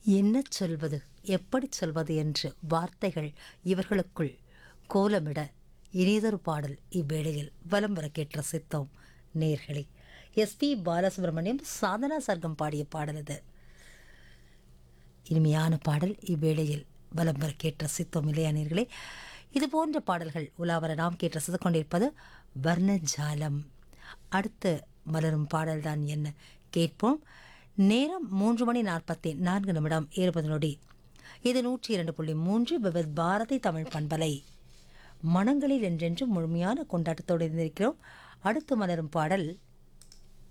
என்ன சொல்வது எப்படி சொல்வது என்று வார்த்தைகள் இவர்களுக்குள் கோலமிட இனிதொரு பாடல் இவ்வேளையில் வலம் வர கேட்டு ரசித்தோம் நேர்களே எஸ்பி பாலசுப்ரமணியம் சாதனா சர்க்கம் பாடிய பாடல் இது இனிமையான பாடல் இவ்வேளையில் வலம் வர கேட்டு ரசித்தோம் இல்லையா நேர்களே இது போன்ற பாடல்கள் உலாவர நாம் கேட்டு ரசித்து கொண்டிருப்பது வர்ணஜாலம் அடுத்து மலரும் பாடல்தான் என்ன கேட்போம் நேரம் மூன்று மணி நாற்பத்தி நான்கு நிமிடம் இருபது நொடி இது நூற்றி இரண்டு புள்ளி மூன்று விவித் பாரதி தமிழ் பண்பலை மனங்களில் என்றென்றும் முழுமையான கொண்டாட்டத்தோடு இருந்திருக்கிறோம் அடுத்து மலரும் பாடல்